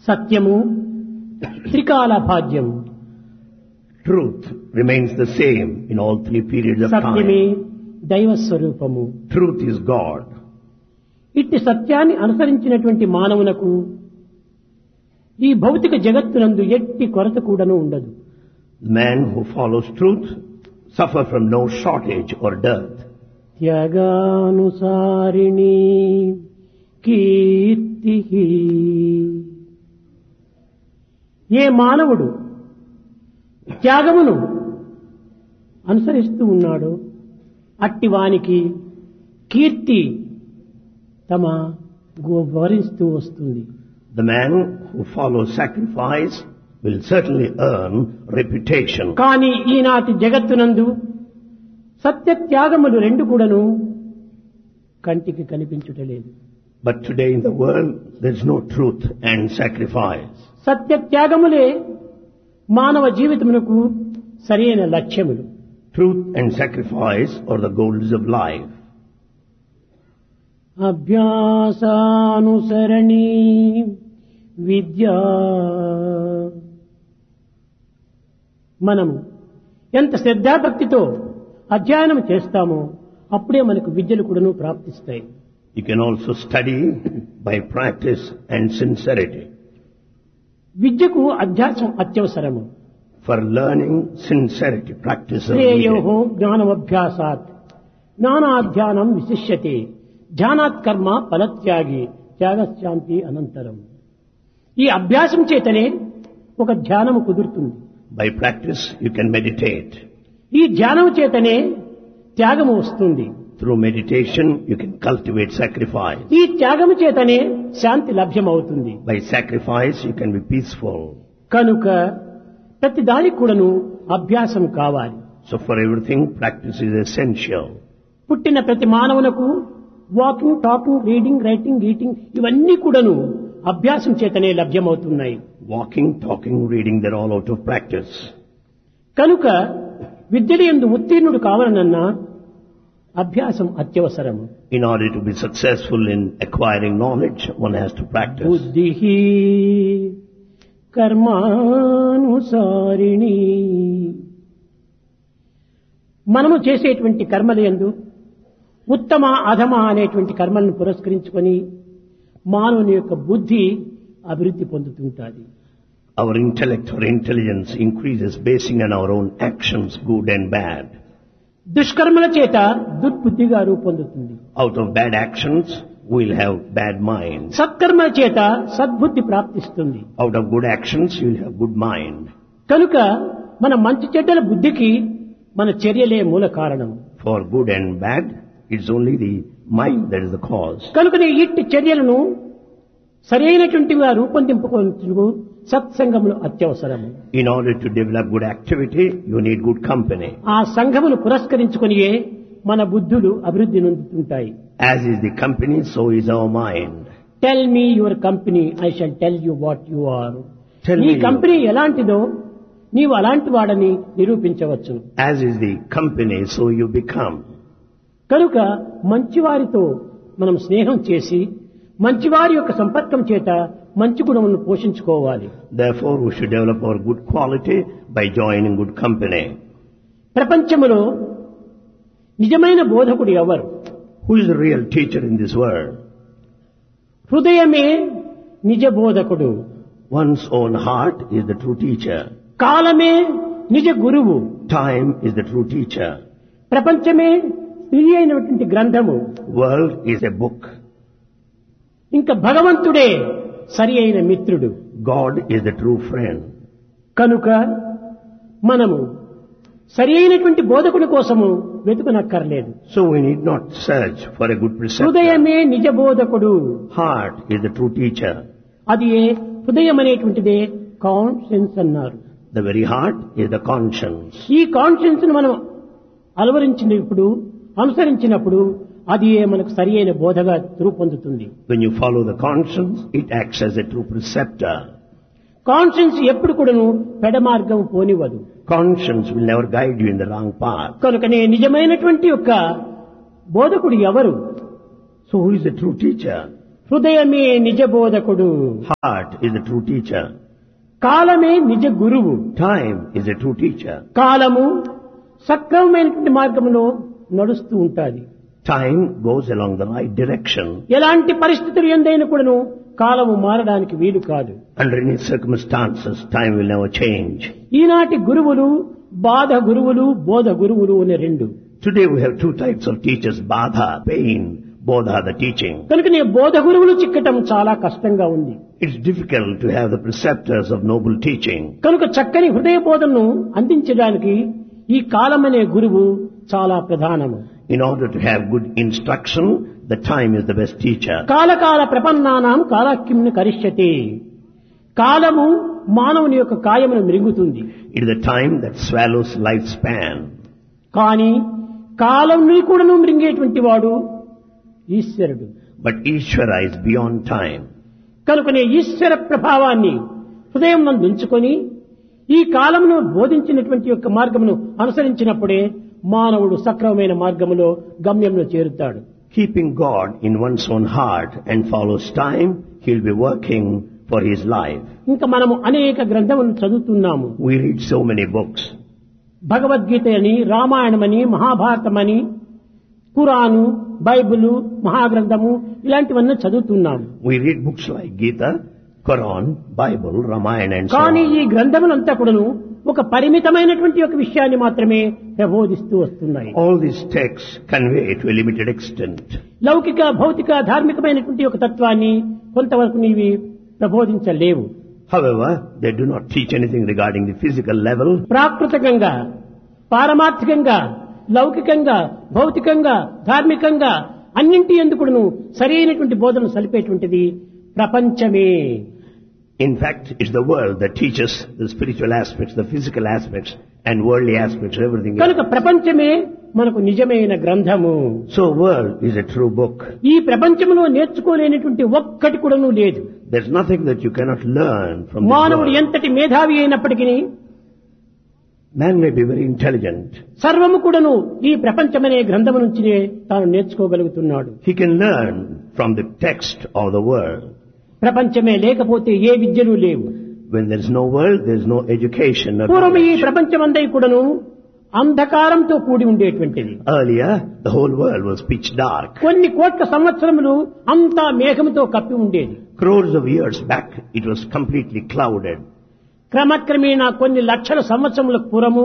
సత్యము త్రికాల భాగ్యము Truth remains the same in all three periods of సత్యమే time. దైవ స్వరూపము Truth is God. ఇట్టి సత్యాన్ని అనుసరించినటువంటి మానవునకు ఈ భౌతిక జగత్తునందు ఎట్టి కొరత కూడాను ఉండదు The man who follows truth suffer from no shortage or dearth. త్యాగానుసారిణి కీర్తి ఏ మానవుడు త్యాగమును అనుసరిస్తూ ఉన్నాడో అట్టి వానికి కీర్తి తమ గు- వరిస్తూ వస్తుంది The man who follows sacrifice will certainly earn reputation. కానీ ఈనాటి జగత్తునందు సత్య త్యాగములు రెండు కూడాను కంటికి కనిపించుటలేదు But today in the world, there is no truth and sacrifice. సత్య త్యాగములే మానవ జీవితమునకు సరైన లక్ష్యములు Truth and sacrifice are the goals of life. అభ్యాసానుసరణి విద్యా మనము ఎంత శ్రద్ధాభక్తితో అధ్యయనం చేస్తామో అప్పుడే మనకు విద్యలు కూడాను ప్రాప్తిస్తాయి You can also study by practice and sincerity. విద్యకు అధ్యాసం అత్యవసరము For learning, sincerity, practice of శ్రేయో needed. జ్ఞానమభ్యాసాత్ జ్ఞానాధ్యానం విశిష్యతే ధ్యానాత్ కర్మ ఫలత్యాగి త్యాగశాంతి అనంతరం ఈ అభ్యాసం చేతనే ఒక ధ్యానము కుదురుతుంది By practice, you can meditate. ఈ ధ్యానం చేతనే త్యాగము వస్తుంది Through meditation, you can cultivate sacrifice. ఈ త్యాగము చేతనే శాంతి లభ్యమవుతుంది By sacrifice, you can be peaceful. కనుక ప్రతి దానికి కూడాను అభ్యాసం కావాలి So for everything, practice is essential. పుట్టిన ప్రతి మానవునకు walking talking reading writing eating ఇవన్నీ కూడాను అభ్యాసం చేతనే లభ్యమవుతున్నాయి Walking, talking, reading, they're all out of practice. కనుక విద్యలు ఎందు ఉత్తీర్ణుడు కావాలనన్నా అభ్యాసం అత్యవసరము In order to be successful in acquiring knowledge, one has to practice. బుద్ధి కర్మానుసారిణి మనము చేసేటువంటి కర్మల యందు ఉత్తమ అధమ అనేటువంటి కర్మలను పురస్కరించుకొని మానవుని యొక్క బుద్ధి అభివృద్ధి పొందుతుంటాది Our intellect or intelligence increases basing on our own actions, good and bad. దుష్కర్మల చేత దుర్బుద్ధిగా రూపొందుతుంది Out of bad actions, we'll have bad minds. సత్కర్మల చేత సద్బుద్ధి ప్రాప్తిస్తుంది Out of good actions, you'll have good mind. కనుక మన మంచి చెడ్డల బుద్ధికి మన చర్యలే మూల కారణం For good and bad, it's only the mind that is the cause. కనుకనే ఇట్టి చర్యలను సరైనటువంటిగా రూపొందింపుకొనుటకు సత్సంగములు అత్యవసరము In order to develop good activity, you need good company. ఆ సంఘమును పురస్కరించుకొనియే మన బుద్ధులు అభివృద్ధి నొందుతుంటాయి As is the company, so is our mind. Tell me your company I shall tell you what you are Tell నీ me కంపెనీ ఎలాంటిదో నీవు అలాంటి వాడని నిరూపించవచ్చు As is the company, so you become. కనుక మంచివారితో మనం స్నేహం చేసి మంచివారి యొక్క సంపర్కం చేత మంచి గుణములను పోషించుకోవాలి Therefore, we should develop our good quality by joining good company. ప్రపంచములో నిజమైన బోధకుడు ఎవరు Who is the real teacher in this world? హృదయమే నిజ బోధకుడు One's own heart is the true teacher. కాలమే నిజ గురువు Time is the true teacher. ప్రపంచమే స్త్రీ అయినటువంటి గ్రంథము World is a book. ఇంకా భగవంతుడే సరి అయిన మిత్రుడు God is the true friend. కనుక మనము సరి అయినటువంటి బోధకుడి కోసము వెతుకునక్కర్లేదు So we need not search for a good preceptor. హృదయమే నిజ బోధకుడు Heart is the true teacher. అది ఏ హృదయం అనేటువంటిదే కాన్షియన్స్ అన్నారు The very heart is the conscience. ఈ కాన్షియన్స్ ను మనం అలవరించినప్పుడు అనుసరించినప్పుడు అది ఏ మనకు సరి అయిన బోధగా రూపొందుతుంది When you follow the conscience, it acts as a true preceptor. Conscience ఎప్పుడు కూడాను పెడమార్గం పోనివ్వదు Conscience will never guide you in the wrong path. కనుకనే నిజమైనటువంటి యొక్క బోధకుడు ఎవరు So who is the true teacher? హృదయమే నిజ బోధకుడు Heart is the true teacher. కాలమే నిజ గురువు Time is a true teacher. కాలము సక్రమమైనటువంటి మార్గంలో నడుస్తూ ఉంటుంది Time goes along the right direction. ఎలాంటి పరిస్థితులు ఎందైనా కూడాను కాలము మారడానికి వీలు కాదు Under any circumstances, time will never change. ఈనాటి గురువులు బాధ గురువులు బోధ గురువులు అనే రెండు Today we have two types of teachers, Badha, pain, Bodha, the teaching. కనుక నీ బోధ గురువులు చిక్కటం చాలా కష్టంగా ఉంది It's difficult to have the preceptors of noble teaching. కనుక చక్కని హృదయ బోధనను అందించడానికి ఈ కాలమనే గురువు చాలా ప్రధానము In order to have good instruction, the time is the best teacher. కాలకాల ప్రపన్నానాం కాలాక్యంను కరిష్యతే కాలము మానవుని యొక్క కాయమును మృంగుతుంది It is the time that swallows lifespan. కానీ కాలంని కూడాను మృంగేటువంటి వాడు ఈశ్వరుడు But Ishvara is beyond time. కనుకనే ఈశ్వర ప్రభావాన్ని హృదయం నందు ఉంచుకొని ఈ కాలమును బోధించినటువంటి యొక్క మార్గమును అనుసరించినప్పుడే మానవుడు సక్రమమైన మార్గములో గమ్యంలో చేరుతాడు Keeping God in one's own heart and follows time, he'll be working for his life. ఇంకా మనము అనేక గ్రంథములను చదువుతున్నాము We read so many books. Bhagavad Gita అని రామాయణమని మహాభారతమని ఖురాను బైబిలు మహాగ్రంథము ఇలాంటివన్నీ చదువుతున్నాము We read books like Gita, Quran, Bible, Ramayana and so కానీ on. ఈ గ్రంథములంతా కూడాను ఒక పరిమితమైనటువంటి ఒక విషయాన్ని మాత్రమే ప్రబోధిస్తూ వస్తున్నాయి All these texts convey to a limited extent. లౌకిక భౌతిక ధార్మికమైనటువంటి ఒక తత్వాన్ని కొంతవరకు నీవి ప్రబోధించలేవు However, they do not teach anything regarding the physical level. ప్రాకృతికంగా పారమార్థికంగా లౌకికంగా భౌతికంగా ధార్మికంగా అన్నింటి ఎందుకును సరైనటువంటి బోధన సలిపేటువంటిది ప్రపంచమే In fact, it's the world that teaches the spiritual aspects, the physical aspects, and worldly aspects, everything కనుక else. ప్రపంచమే మనకు నిజమైన గ్రంథము So world is a true book. ఈ ప్రపంచంలో నేర్చుకోలేనటువంటి ఒక్కటి కూడాను లేదు There's nothing that you cannot learn from this మానవుడు world. ఎంతటి మేధావి అయినప్పటికీ Man may be very intelligent. సర్వము కూడాను ఈ ప్రపంచమనే గ్రంథము నుంచినే తాను నేర్చుకోగలుగుతున్నాడు He can learn from the text of the world. ప్రపంచమే లేకపోతే ఏ విద్యలు లేవు When there's no world, there's no education. or పూర్వం ఈ knowledge. ప్రపంచమందై కూడాను అంధకారంతో కూడి ఉండేటువంటిది Earlier, the whole world was pitch dark. కొన్ని కోట్ల సంవత్సరములు అంతా మేఘంతో కప్పి ఉండేది Crores of years back, it was completely clouded. క్రమక్రమేణా కొన్ని లక్షల సంవత్సరముల పూర్వము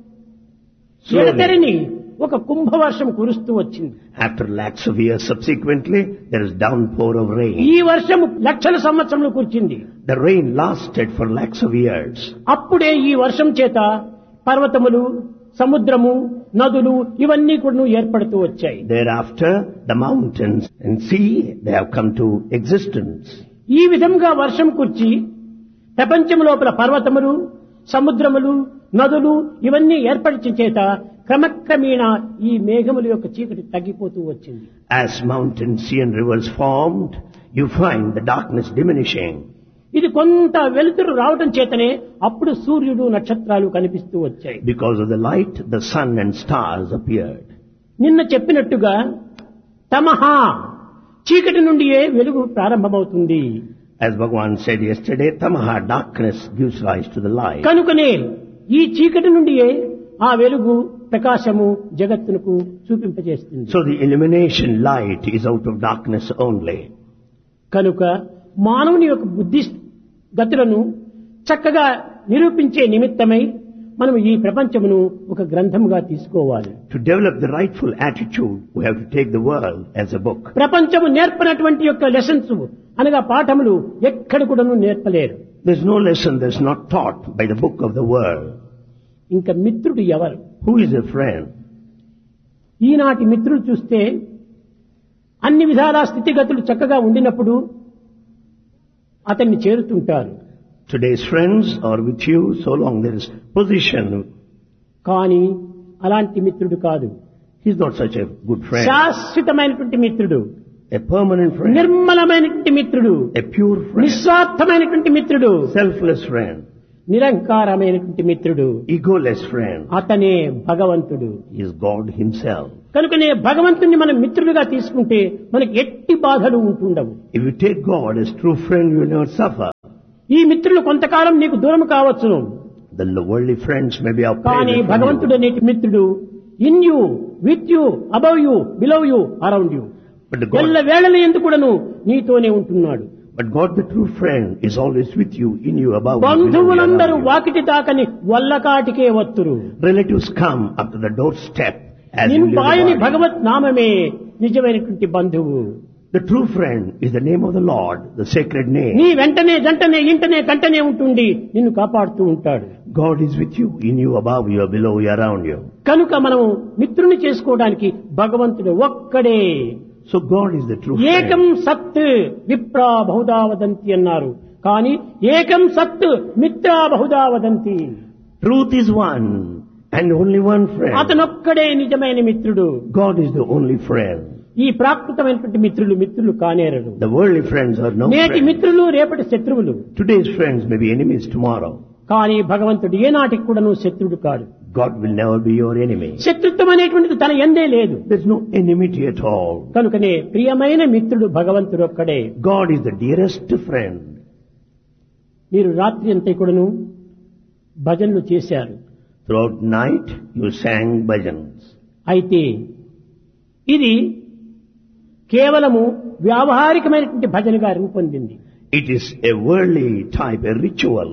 Slowly, ఎడతెరిని ఒక కుంభవర్షం కురుస్తూ వచ్చింది after lakhs of years subsequently, there is downpour of rain. ఈ వర్షము లక్షల సంవత్సరములు కురిచింది The rain lasted for lakhs of years. అప్పుడే ఈ వర్షం చేత పర్వతములు సముద్రము నదులు ఇవన్నీ కూడా ఏర్పడుతూ వచ్చాయి Thereafter, the mountains and sea, they have come to existence. ఈ విధంగా వర్షం కుర్చి ప్రపంచం లోపల పర్వతములు సముద్రములు నదులు ఇవన్నీ ఏర్పరిచిన చేత క్రమక్రమేణా ఈ మేఘముల యొక్క చీకటి తగ్గిపోతూ వచ్చింది As mountains, sea and rivers formed, you find the darkness diminishing. ఇది కొంత వెలుతురు రావటం చేతనే అప్పుడు సూర్యుడు నక్షత్రాలు కనిపిస్తూ వచ్చాయి Because of the light, the sun and stars appeared. నిన్న చెప్పినట్టుగా తమహ చీకటి నుండియే వెలుగు ప్రారంభమవుతుంది As Bhagavan said yesterday, tamaha, darkness gives rise to the light. కనుకనే ఈ చీకటి నుండియే ఆ వెలుగు ప్రకాశము జగత్తునకు చూపింపజేస్తుంది So the illumination light is out of darkness only. కనుక మానవుని యొక్క బుద్ధి గతులను చక్కగా నిరూపించే నిమిత్తమై మనం ఈ ప్రపంచమును ఒక గ్రంథముగా తీసుకోవాలి To develop the rightful attitude, we have to take the world as a book. ప్రపంచము నేర్పనటువంటి యొక్క లెసన్స్ అనగా పాఠములు ఎక్కడ కూడాను నేర్పలేరు There's no lesson that's not taught by the book of the world. ఇంకా మిత్రుడు ఎవరు Who is a friend? ఈనాటి మిత్రులు చూస్తే అన్ని విధాల స్థితిగతులు చక్కగా ఉండినప్పుడు అతన్ని చేరుతుంటారు Today's friends are with you so long there is position. కానీ అలాంటి మిత్రుడు కాదు He's not such a good friend. శాశ్వతమైనటువంటి మిత్రుడు A permanent friend. నిర్మలమైనటువంటి మిత్రుడు A pure friend. నిస్వార్థమైనటువంటి మిత్రుడు Selfless friend. నిరంకారమైనటువంటి మిత్రుడు egoless friend. అతనే భగవంతుడు He is God himself. కనుకనే భగవంతుణ్ణి మనం మిత్రుడిగా తీసుకుంటే మనకి ఎట్టి బాధలు ఉంటుండవు If you take God as true friend, you will not suffer. ఈ మిత్రులు కొంతకాలం నీకు దూరం కావచ్చును The worldly friends may be కానీ outplayed from భగవంతుడు you. అనేటి మిత్రుడు in you with you above you below you around you But the ఎల్ల God, వేళల ఎందుకుడను నీతోనే ఉంటున్నాడు but God, the true friend, is always with you, in you, above you, below you, బంధువులందరూ around you. Vakiti తాకని వల్లకాటికే వత్తురు Relatives come up to the doorstep as you leave the నింబాయని body. భగవత్ నామమే నిజమైనటువంటి బంధువు The true friend is the name of the Lord, the sacred name. నీ వెంటనే జంటనే ఇంటనే కంటనే ఉంటుండి నిన్ను కాపాడుతూ ఉంటాడు God is with you, in you, above you, below you, around you. కనుక మనం మిత్రుని చేసుకోవడానికి భగవంతుడు ఒక్కడే So God is the true ఏకం friend. సత్ విప్రా బహుదా వదంతి అన్నారు కానీ ఏకం సత్ Mitra Bahuda వదంతి Truth is one, and only one friend. అతనొక్కడే నిజమైన మిత్రుడు God is the only friend. ఈ ప్రాకృతమైనటువంటి మిత్రులు మిత్రులు కానేరరు The worldly friends are no నేటి friends. మిత్రులు రేపటి శత్రువులు Today's friends may be enemies tomorrow. కానీ భగవంతుడు ఏనాటికి కూడాను శత్రుడు కాడు God will never be your enemy. శత్రుత్వం అనేటువంటిది తన ఎందే లేదు There's no enmity at all. కనుకనే ప్రియమైన మిత్రుడు భగవంతుడు ఒక్కడే God is the dearest friend. మీరు రాత్రి అంతా కూడాను భజనలు చేశారు Throughout night, you sang bhajans. అయితే ఇది కేవలము వ్యావహారికమైనటువంటి భజనగా రూపొందింది It is a worldly type, a ritual.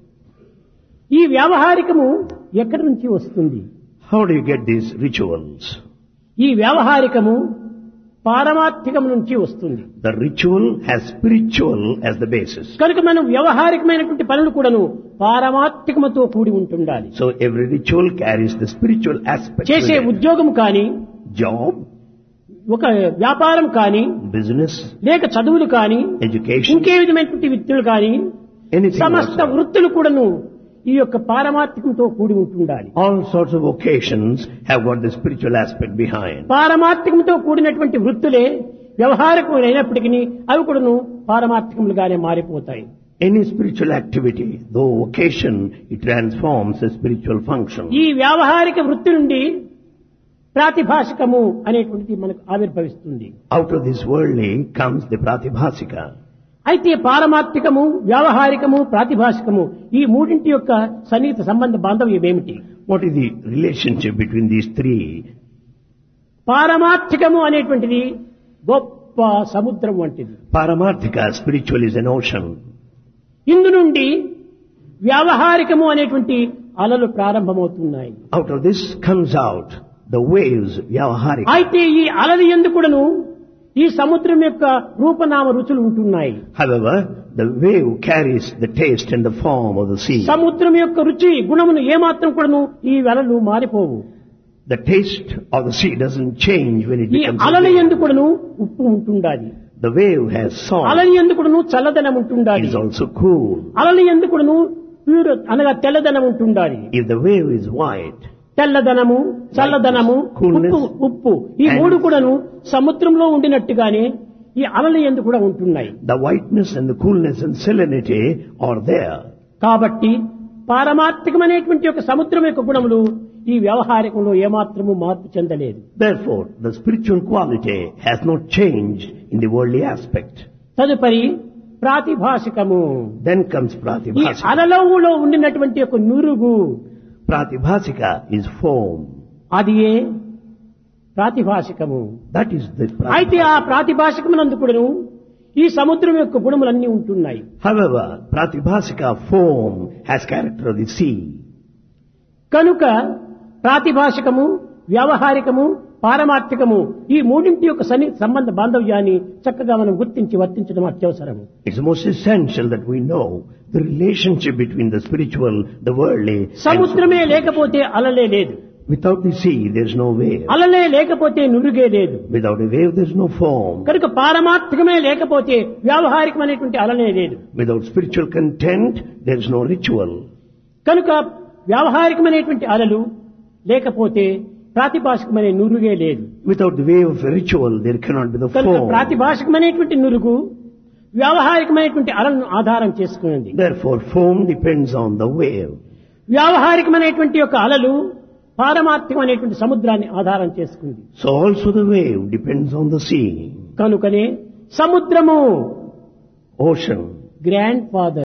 ఈ వ్యావహారికము ఎక్కడి నుంచి వస్తుంది How do you get these rituals? ఈ వ్యావహారికము పారమార్థికం నుంచి వస్తుంది The ritual has spiritual as the basis. కనుక మనం వ్యవహారికమైనటువంటి పనులు కూడాను పారమార్థికముతో కూడి ఉంటుండాలి So every ritual carries the spiritual aspect. చేసే with it. ఉద్యోగం కానీ Job, ఒక వ్యాపారం కానీ business, లేక చదువులు కానీ education, ఇంకే విధమైనటువంటి విద్యలు కానీ anything సమస్త whatsoever. వృత్తులు కూడాను ఈ యొక్క పారమార్థికంతో కూడి ఉంటుండాలి All sorts of vocations have got the spiritual aspect behind. పారమార్థికంతో కూడినటువంటి వృత్తులే వ్యవహారికమైనప్పటికీ అవి కూడాను పారమార్థికములుగానే మారిపోతాయి Any spiritual activity, though vocation, it transforms a spiritual function. ఈ వ్యావహారిక వృత్తి నుండి ప్రాతిభాషికము అనేటువంటిది మనకు ఆవిర్భవిస్తుంది Out of this worldly comes the pratibhasika. అయితే పారమార్థికము వ్యావహారికము ప్రాతిభాషికము ఈ మూడింటి యొక్క సన్నిహిత సంబంధ బాంధవ్యం ఏమిటి What is the relationship between these three? పారమార్థికము అనేటువంటిది గొప్ప సముద్రం వంటిది Paramarthika, spiritual is an ocean. ఇందు నుండి వ్యావహారికము అనేటువంటి అలలు ప్రారంభమవుతున్నాయి Out of this comes out the waves, vyavaharika. అయితే ఈ అలలు ఎందుకుడను ఈ సముద్రం యొక్క రూపనామ రుచులు ఉంటున్నాయి However, the wave carries the taste and the form of the sea. సముద్రం యొక్క రుచి గుణమును ఏమాత్రం కూడాను ఈ అలలు మారిపోవు The taste of the sea doesn't change when it ఈ becomes a అలలు wave. ఎందుకుడను ఉప్పు ఉంటుండాలి The wave has salt. అలలు ఎందుకుడను చల్లదనం It ఉంటుండాలి is also cool. అలలు ఎందుకుడను ప్యూర్ అనగా తెల్లదనం ఉంటుండాలి If the wave is white, తెల్లదనము చల్లదనము Coolness. ఉప్పు ఉప్పు ఈ And- మూడు కూడాను సముద్రంలో ఉండినట్టుగానే ఈ అలలు ఎందు కూడా ఉంటున్నాయి the whiteness and the coolness and salinity are there. కాబట్టి పారమార్థికమైనటువంటి ఒక సముద్రం యొక్క గుణములు ఈ వ్యవహారికంలో ఏమాత్రము మార్పు చెందలేదు Therefore, the spiritual quality has not changed in the worldly aspect. తదుపరి ప్రాతిభాషికము Then comes ఈ pratibhasika. అలలోవులో ఉండినటువంటి ఒక నురుగు Pratibhasika is foam. అది ఏ ప్రాతిభాషికము That is the అయితే ఆ pratibhasika. ప్రాతిభాషికమునందుకుడును ఈ సముద్రం యొక్క గుణములన్నీ ఉంటున్నాయి However, pratibhasika foam has character of the sea. కనుక ప్రాతిభాషికము వ్యావహారికము పారమార్థికము ఈ మూడింటి యొక్క సన్ని సంబంధ బాంధవ్యాన్ని చక్కగా మనం గుర్తించి వర్తించడం అత్యవసరము It's most essential that we know the relationship between the spiritual, the worldly, and సముద్రమే spiritual. లేకపోతే అలలే లేదు Without the sea, there's no wave. అలలే లేకపోతే నురుగే లేదు Without a wave, there's no foam. కనుక పారమార్థికమే లేకపోతే వ్యావహారికమైనటువంటి అలనే లేదు Without spiritual content, there's no ritual. కనుక వ్యావహారికమైనటువంటి అలలు లేకపోతే ప్రాతిభాషికమనే నురుగే లేదు Without the wave of a ritual, there cannot be the కనుక foam. ప్రాతిభాషికమైనటువంటి నురుగు వ్యావహారికమైనటువంటి అలను ఆధారం చేసుకున్నది Therefore, foam depends on the wave. వ్యావహారికమైనటువంటి యొక్క అలలు పారమార్థికమైనటువంటి సముద్రాన్ని ఆధారం చేసుకుంది So also the wave depends on the sea, కనుకనే సముద్రము ocean. Grandfather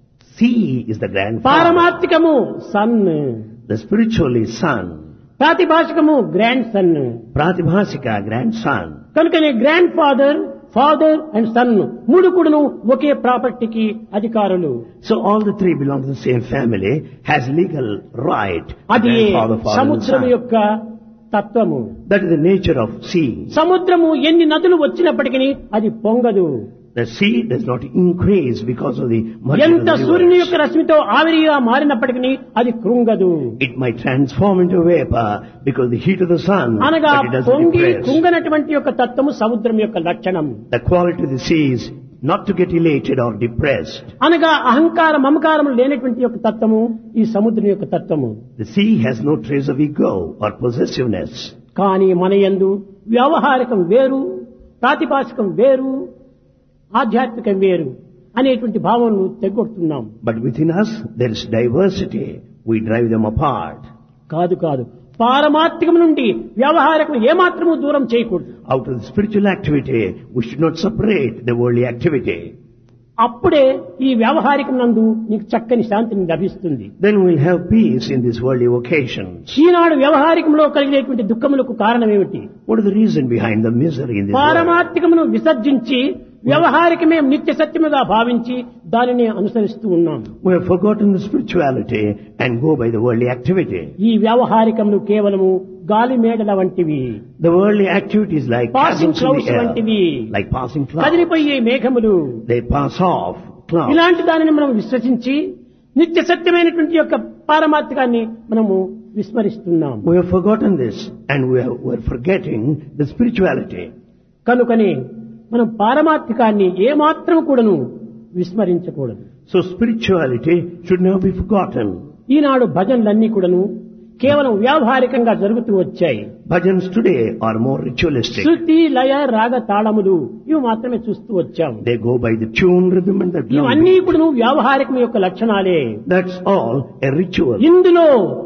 Sea is the grandfather. పారమార్థికము son The spiritual is sun. ప్రాతిభాషికము గ్రాండ్ సన్ Pratibhasika, grandson. కనుకనే grandfather father and son మూడు కూడాను ఒకే ప్రాపర్టీకి అధికారులు So all the three belong to the same family, has legal right. అది Grandfather, father, and సముద్రం son. యొక్క తత్వము That is the nature of sea. సముద్రము ఎన్ని నదులు వచ్చినప్పటికీ అది పొంగదు The sea does not increase because of the merger of ఎంత the సూర్యుని rivers. యొక్క రశ్మితో ఆవిరిగా మారినప్పటికీ అది కృంగదు It might transform into vapor because of the heat of the sun, అనగా but it doesn't పొంగి depress. కృంగనటువంటి యొక్క తత్వము సముద్రం యొక్క లక్షణం The quality of the sea is not to get elated or depressed. అనగా అహంకార మమకారం లేనటువంటి యొక్క తత్వము ఈ సముద్రం యొక్క తత్వము The sea has no trace of ego or possessiveness. కానీ మన యందు వ్యావహారికం వేరు ప్రాతిపాదికం వేరు ఆధ్యాత్మికం వేరు అనేటువంటి భావనలు తెగొడుతున్నాం But within us, there is diversity. We drive them apart. కాదు కాదు పారమార్థికం నుండి వ్యవహారికం ఏమాత్రము దూరం చేయకూడదు Out of the spiritual activity, we should not separate the worldly activity. అప్పుడే ఈ వ్యవహారికం నందు నీకు చక్కని శాంతిని లభిస్తుంది Then we'll have peace in these worldly vocations. ఈనాడు వ్యవహారికంలో కలిగినటువంటి దుఃఖములకు కారణం ఏమిటి What is the reason behind the misery in this world? పారమార్థికమును విసర్జించి వ్యవహారికమే నిత్య సత్యముగా భావించి దానిని అనుసరిస్తూ ఉన్నాం We have forgotten the spirituality and go by the worldly activity. ఈ వ్యవహారికములు కేవలము గాలి మేడల వంటివి The worldly activities like Passing cabins in clouds the air, వంటివి. like passing clouds. కదిలిపోయే మేఘములు They pass off clouds. ఇలాంటి దానిని మనం విశ్వసించి నిత్య సత్యమైనటువంటి యొక్క పారమార్థికాన్ని మనము విస్మరిస్తున్నాం We have forgotten this and we are, we are forgetting the spirituality. కనుకని మనం పారమార్థికాన్ని ఏమాత్రం కూడాను విస్మరించకూడదు So spirituality should never be forgotten. ఈనాడు భజనలన్నీ కూడాను కేవలం వ్యావహారికంగా జరుగుతూ వచ్చాయి Bhajans today are more ritualistic. శృతి లయ రాగ తాళములు ఇవి మాత్రమే చూస్తూ వచ్చాము They go by the tune, rhythm and the drum. ఇవన్నీ beat. కూడా వ్యావహారికం యొక్క లక్షణాలే That's all a ritual. ఇందులో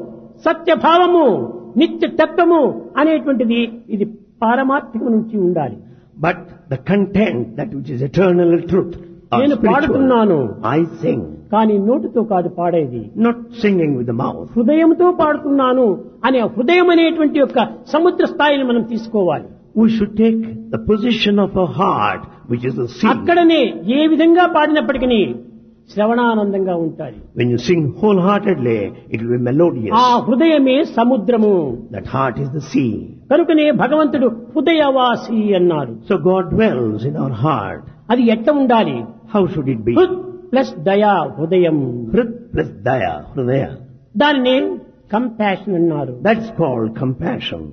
సత్యభావము నిత్య తత్వము అనేటువంటిది ఇది పారమార్థికం నుంచి ఉండాలి But the content, that which is eternal truth, are నేను పాడుతున్నాను. spiritual. I sing, కానీ నోటితో కాదు పాడేది not singing with the mouth. హృదయంతో పాడుతున్నాను అనే హృదయం అనేటువంటి యొక్క సముద్ర స్థాయిని మనం తీసుకోవాలి We should take the position of a heart, which is the sea. అక్కడనే ఏ విధంగా పాడినప్పటికీ శ్రవణానందంగా ఉంటాయి When you sing wholeheartedly, it will be melodious. ఆ హృదయమే సముద్రము That heart is the sea. కనుకనే భగవంతుడు హృదయవాసి అన్నాడు So God dwells in our heart. అది ఎట్ట ఉండాలి How should it be? హృద్ ప్లస్ దయా హృదయం Hrit plus daya, hridaya. దానినే కంపాషన్ అన్నారు That's called compassion.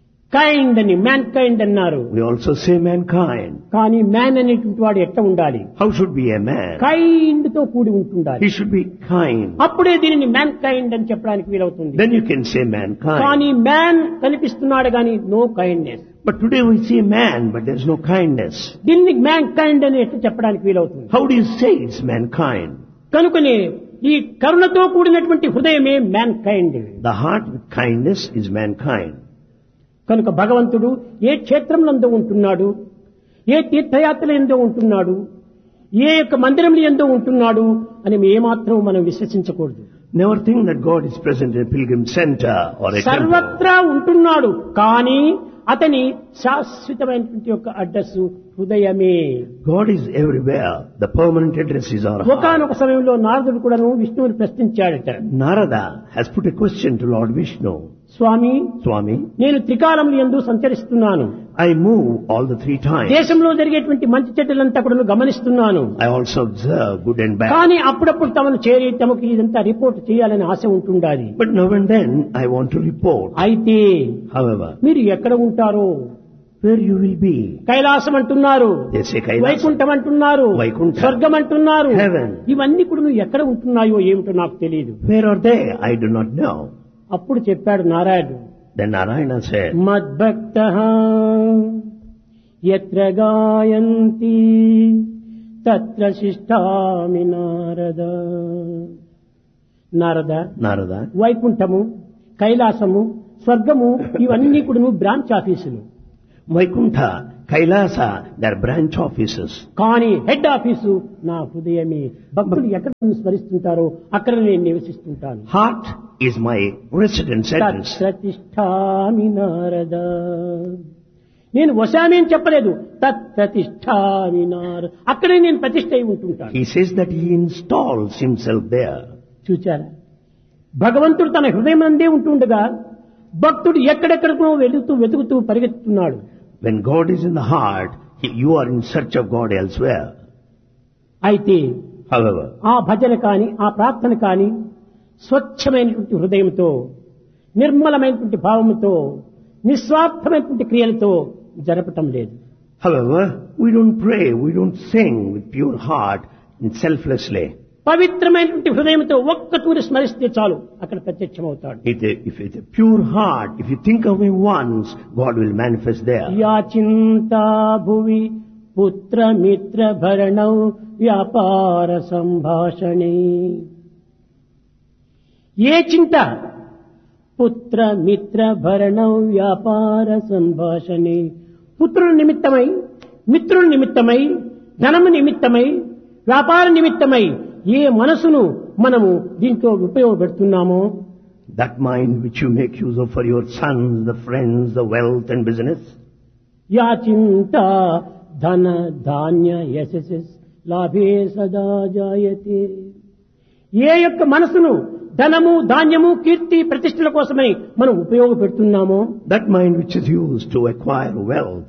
కైండ్ అని మ్యాన్ కైండ్ అన్నారు We also say mankind. కానీ మ్యాన్ అనేటువంటి వాడు ఎట్ట ఉండాలి How should be a man? Kind తో కూడి ఉంటుండాలి He should be kind. అప్పుడే దీనిని మ్యాన్ కైండ్ అని చెప్పడానికి వీలవుతుంది Then you can say mankind. కానీ మ్యాన్ కనిపిస్తున్నాడు కానీ no kindness But today we see man, but there's no kindness. దీన్ని మ్యాన్ కైండ్ అని ఎట్లా చెప్పడానికి వీలవుతుంది How do you say it's mankind? కనుకనే ఈ కరుణతో కూడినటువంటి హృదయమే mankind The heart with kindness is mankind. కనుక భగవంతుడు ఏ క్షేత్రంలో ఉంటున్నాడు ఏ తీర్థయాత్రల ఎందో ఉంటున్నాడు ఏ యొక్క మందిరంలో ఎందో ఉంటున్నాడు అని ఏమాత్రం మనం విశ్వసించకూడదు Never think that God is present in a pilgrim center or a temple. సర్వత్రా ఉంటున్నాడు కానీ అతని శాశ్వతమైనటువంటి యొక్క అడ్రస్ హృదయమే God is everywhere. The permanent address is our heart. ఒకనొక సమయంలో నారదుడు కూడాను విష్ణువుని ప్రశ్నించాడట Narada has put a question to Lord Vishnu. Swamy Swami, నేను త్రికాలములు ఎందు సంచరిస్తున్నాను I move all the three times. దేశంలో జరిగేటువంటి మంచి చెడ్డలంతా కూడా గమనిస్తున్నాను I also observe good and bad. కానీ అప్పుడప్పుడు తమను చేరి తమకు ఇదంతా రిపోర్ట్ చేయాలని ఆశ ఉంటుండాలి But now and then I want to report. అయితే However, మీరు ఎక్కడ ఉంటారో where you will be? Kailasam అంటున్నారు They say Kailasam. వైకుంఠం అంటున్నారు వైకుంఠం. స్వర్గం అంటున్నారు Heaven. ఇవన్నీ కూడా నువ్వు ఎక్కడ ఉంటున్నాయో ఏమిటో నాకు తెలియదు Where are they? I do not know. అప్పుడు చెప్పాడు నారాయణుడు Then Narayana said, మద్భక్త ఎత్ర గాయంతి తత్ర శిష్టామి నారద నారద Narada. వైకుంఠము కైలాసము స్వర్గము ఇవన్నీ కూడా బ్రాంచ్ ఆఫీసులు Vaikuntha, Kailasa, they're branch offices. కానీ హెడ్ ఆఫీసు నా హృదయమే భక్తులు ఎక్కడ నన్ను స్మరిస్తుంటారో అక్కడ నేను నివసిస్తుంటాను Heart is my residence address. తత్ప్రతిష్టామి Narada నేను వశామి అని చెప్పలేదు తత్ప్రతిష్టామి నారద అక్కడే నేను ప్రతిష్ట అయి ఉంటుంటాను He says that he installs himself there. చూచారా భగవంతుడు తన హృదయం అందే ఉంటుండగా భక్తుడు ఎక్కడెక్కడికో వెతుకుతూ వెతుకుతూ పరిగెత్తుతున్నాడు When God is in the heart, he, you are in search of God elsewhere. అయితే However, ఆ భజన కాని ఆ ప్రార్థన కాని స్వచ్ఛమైనటువంటి హృదయంతో నిర్మలమైనటువంటి భావముతో నిస్వార్థమైనటువంటి క్రియలతో జరపటం లేదు however, we don't pray, we don't sing with pure heart and selflessly. పవిత్రమైనటువంటి హృదయంతో ఒక్క తూరి స్మరిస్తే చాలు అక్కడ ప్రత్యక్షమవుతాడు If, a- if it's a pure heart, if you think of him once, God will manifest there. యాచింతా భువి పుత్ర మిత్ర భరణౌ వ్యాపార సంభాషణే ఏ చింత పుత్ర మిత్ర భరణౌ వ్యాపార సంభాషణే పుత్రుల నిమిత్తమై మిత్రుల నిమిత్తమై ధనము నిమిత్తమై వ్యాపార నిమిత్తమై ఏ మనసును మనము దీంట్లో ఉపయోగపెడుతున్నామో That mind which you make use of for your sons, the friends, the wealth and business, యా చింత ధన ధాన్య యశస్ లాభే సదా జాయతే ఏ యొక్క మనసును ధనము ధాన్యము కీర్తి ప్రతిష్టల కోసమై మనం ఉపయోగపెడుతున్నామో that mind which is used to acquire wealth,